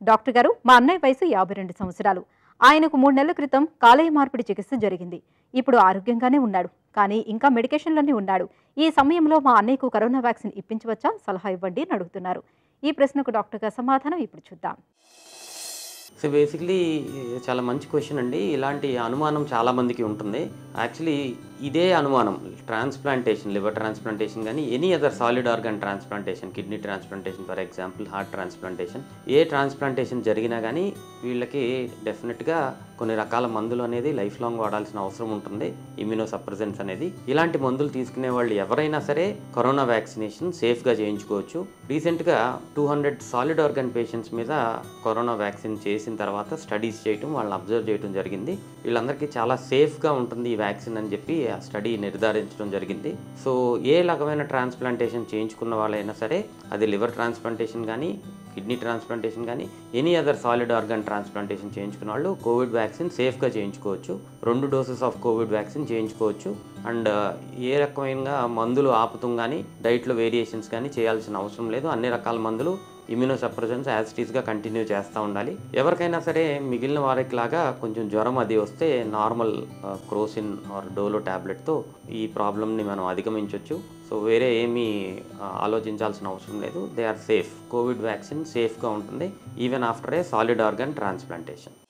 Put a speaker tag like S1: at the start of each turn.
S1: doctor గారు మా అన్నయ్య వయసు యాభై రెండు సంవత్సరాలు ఆయనకు మూడు నెలల క్రితం కాలేయ మార్పిడి చికిత్స జరిగింది ఇప్పుడు ఆరోగ్యంగానే ఉన్నాడు కానీ ఇంకా మెడికేషన్లోనే ఉన్నాడు ఈ సమయంలో మా అన్నయ్యకు కరోనా వ్యాక్సిన్ ఇప్పించవచ్చా సలహా ఇవ్వండి అని అడుగుతున్నారు ఈ ప్రశ్నకు డాక్టర్ గారి సమాధానం ఇప్పుడు చూద్దాం
S2: సో బేసిక్లీ చాలా మంచి క్వశ్చన్ అండి ఇలాంటి అనుమానం చాలా మందికి ఉంటుంది యాక్చువల్లీ ఇదే అనుమానం ట్రాన్స్ప్లాంటేషన్ లివర్ ట్రాన్స్ప్లాంటేషన్ కానీ any other solid organ transplantation kidney transplantation for example heart transplantation ఏ ట్రాన్స్ప్లాంటేషన్ జరిగినా కానీ వీళ్ళకి డెఫినెట్గా కొన్ని రకాల మందులు అనేది లైఫ్ లాంగ్ వాడాల్సిన అవసరం ఉంటుంది ఇమ్యూనో సప్రెసెన్స్ అనేది ఇలాంటి మందులు తీసుకునే వాళ్ళు ఎవరైనా సరే కరోనా వ్యాక్సినేషన్ సేఫ్గా చేయించుకోవచ్చు రీసెంట్గా two hundred solid organ patients మీద కరోనా వ్యాక్సిన్ చేసిన తర్వాత స్టడీస్ చేయటం వాళ్ళని అబ్జర్వ్ చేయడం జరిగింది వీళ్ళందరికీ చాలా సేఫ్గా ఉంటుంది ఈ వ్యాక్సిన్ అని చెప్పి ఆ స్టడీ నిర్ధారించడం జరిగింది సో ఏ రకమైన ట్రాన్స్ప్లాంటేషన్ చేయించుకున్న వాళ్ళైనా సరే అది లివర్ ట్రాన్స్ప్లాంటేషన్ కానీ కిడ్నీ ట్రాన్స్ప్లాంటేషన్ కానీ any other solid organ transplantation చేయించుకున్న వాళ్ళు కోవిడ్ వ్యాక్సిన్ సేఫ్గా చేయించుకోవచ్చు రెండు డోసెస్ ఆఫ్ కోవిడ్ వ్యాక్సిన్ చేయించుకోవచ్చు అండ్ ఏ రకమైన మందులు ఆపుతం కానీ డైట్లో వేరియేషన్స్ కానీ చేయాల్సిన అవసరం లేదు అన్ని రకాల మందులు ఇమ్యూనో సప్రెషన్స్ యాజిటీస్గా కంటిన్యూ చేస్తూ ఉండాలి ఎవరికైనా సరే మిగిలిన వారికి లాగా కొంచెం జ్వరం అది వస్తే నార్మల్ క్రోసిన్ ఆర్ డోలో ట్యాబ్లెట్తో ఈ ప్రాబ్లమ్ని మనం అధిగమించవచ్చు సో వేరే ఏమీ ఆ, ఆలోచించాల్సిన అవసరం లేదు they are safe Covid vaccine సేఫ్గా ఉంటుంది even after a solid organ transplantation